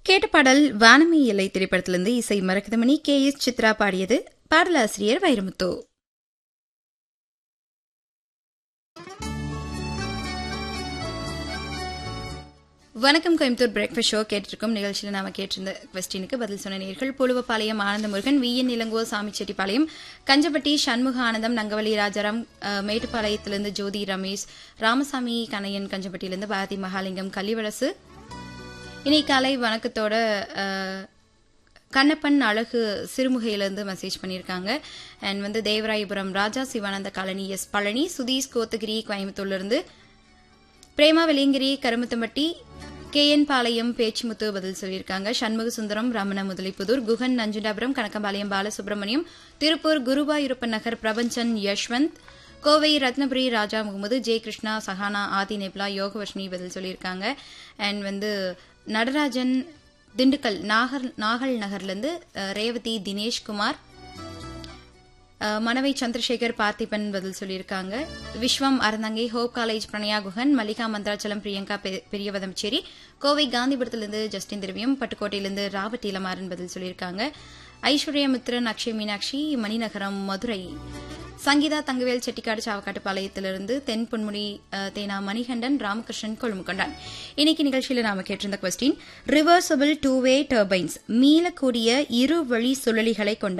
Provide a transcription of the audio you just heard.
கேட்ட பாடல் வானமே எல்லை திரைப்படத்திலிருந்து இசை மரகதமணி கே எஸ் சித்ரா பாடியது பாடலாசிரியர் வைரமுத்து வணக்கம் கோயம்புத்தூர் பிரேக்ஃபாஸ்ட் ஷோ கேட்டிருக்கோம் நிகழ்ச்சியில் நாம கேட்டிருந்த கொஸ்டினுக்கு பதில் சொன்ன நேர்கள் புழுவப்பாளையம் ஆனந்தமுருகன் வி என் இளங்கோ சாமிச்செட்டிப்பாளையம் கஞ்சப்பட்டி சண்முக ஆனந்தம் நங்கவலி ராஜாராம் அஹ், மேட்டுப்பாளையத்திலிருந்து ஜோதி ரமேஷ் ராமசாமி கணையன் கஞ்சப்பட்டியிலிருந்து பாரதி மகாலிங்கம் கள்ளிவரசு இன்னைக்கு காலை வணக்கத்தோட அஹ், கண்ணப்பன் அழகு சிறுமுகையிலிருந்து மெசேஜ் பண்ணியிருக்காங்க அண்ட் வந்து தேவராயபுரம் ராஜா சிவானந்த காலனி எஸ் பழனி சுதீஷ் கோத்தகிரி கோயம்புத்தூர்லேருந்து பிரேமா வெளியங்கிரி கருமத்தம்பட்டி கே என் பாளையம் பேச்சுமுத்து பதில் சொல்லியிருக்காங்க சண்முக சுந்தரம் ரமண முதலிப்புதூர் குகன் நஞ்சுண்டாபுரம் கணக்கம்பாளையம் பாலசுப்ரமணியம் திருப்பூர் குருவாயூரப்பன் நகர் பிரபஞ்சன் யஷ்வந்த் கோவை ரத்னபுரி ராஜா முகமது ஜெய கிருஷ்ணா சஹானா ஆதி நெப்லா யோகவர்ஷினி பதில் சொல்லியிருக்காங்க அண்ட் வந்து நடராஜன் திண்டுக்கல் நாகர் நாகல் நகர்லேருந்து அஹ், ரேவதி தினேஷ்குமார் அஹ், மனவை சந்திரசேகர் பார்த்திபன் பதில் சொல்லியிருக்காங்க விஸ்வம் அறந்தங்கை ஹோப் காலேஜ் பிரணயா குஹன் மல்லிகா மந்திராச்சலம் பிரியங்கா பெ- பெரியவதம்சேரி கோவை காந்திபுரத்திலிருந்து ஜஸ்டின் திரவியம் பட்டுக்கோட்டையிலிருந்து ராபர்ட் இளமாறன் பதில் சொல்லியிருக்காங்க ஐஸ்வர்யா மித்ரன் அக்ஷய் மீனாட்சி மணிநகரம் மதுரை சங்கீதா தங்கவேல் செட்டிக்காடு சாவக்காட்டு பாளையத்திலிருந்து தென் பொன்முடி அஹ், தேனா மணிகண்டன் ராமகிருஷ்ணன் கொழுமுகொண்டான் இன்னைக்கு நிகழ்ச்சியில் நாம கேட்டிருந்த question reversible two way turbines மீளக்கூடிய இரு வழி சுழலிகளை கொண்ட